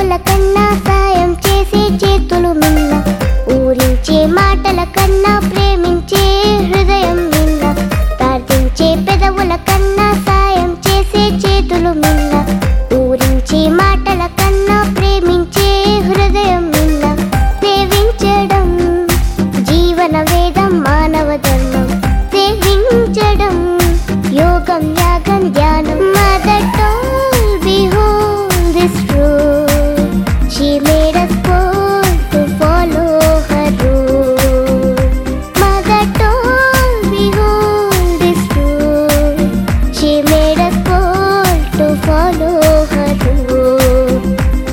పెదవుల కన్నా సాయం చేసే చేతులు మిన్న ఊరించే మాటల కన్నా ప్రేమించే హృదయం మిన్న ప్రార్థించే పెదవుల కన్నా సాయం చేసే చేతులు మిన్న ఊరించే మాటల కన్నా ప్రేమించే హృదయం మిన్న సేవించడం జీవన వేదం మానవ ధర్మం సేవించడం యోగం యాగం ధ్యానం మదర్ టోల్ behold this truth she made us bold to follow her rule mother told behold this truth she made us bold to follow her rule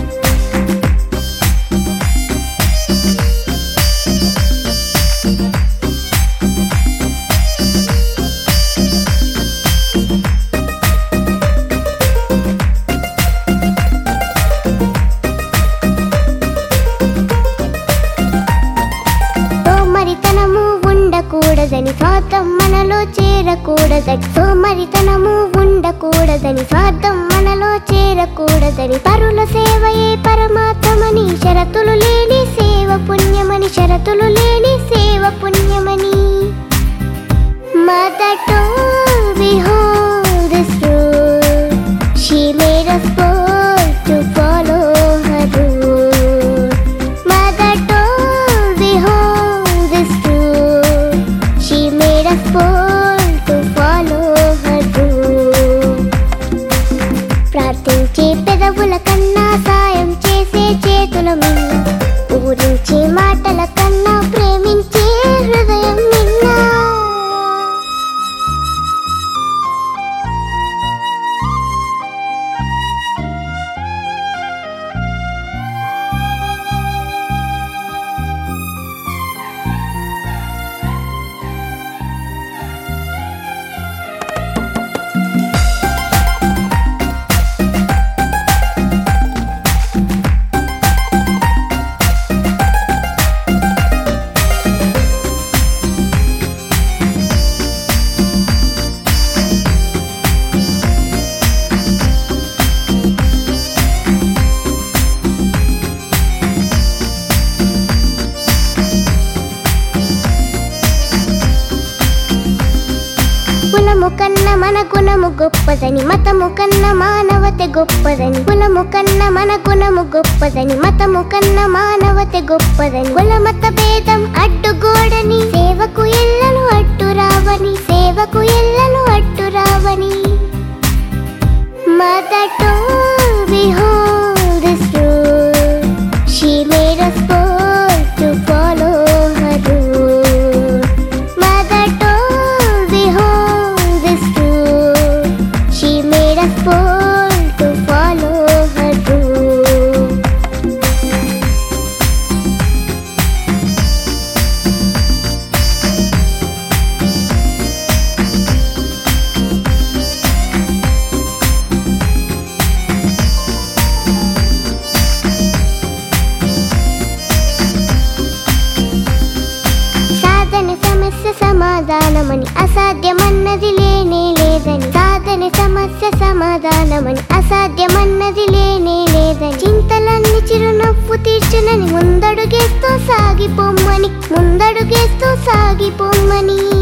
సోమరితనము ఉండకూడదని స్వార్థం మనలో చేరకూడదని సోమరితనము ఉండకూడదని స్వార్థం మనలో చేరకూడదని పరుల సేవయే పరమాత్మని షరతులు లేని సేవ పుణ్యమని షరతులు లేని సేవ పుణ్యమని Mother told behold this truth She made us bold to follow her rule Mother told behold this truth She made us bold to follow her rule ప్రార్థించే పెదవుల కన్నా సాయం చేసే చేతుల మిన్న ఊరించే మాటల కన్నా ప్రేమించే హృదయం మిన్నా కులము కన్న మన గుణము గొప్పదని మతము కన్న మానవత గొప్పదని కులము కన్న మన గుణము గొప్పదని మతము కన్న మానవత గొప్పదని కుల మత భేదం అడ్డుగోడని సేవకు ఎల్లను అడ్డు రావని సేవకు ఎల్లను అడ్డు రావని Mother told behold this truth She made us bold to follow her rule Mother told behold this truth She made us bold to follow her rule సాధన సమస్య సమాధానమని అసాధ్యమన్నది లేనే లేదని సాధన సమస్య సమాధానమని అసాధ్యమన్నది లేనే లేదని చింతలన్నీ చిరునవ్వు తీర్చునని ముందడుగేస్తూ సాగిపోమ్మని ముందడుగేస్తూ సాగిపోమ్మని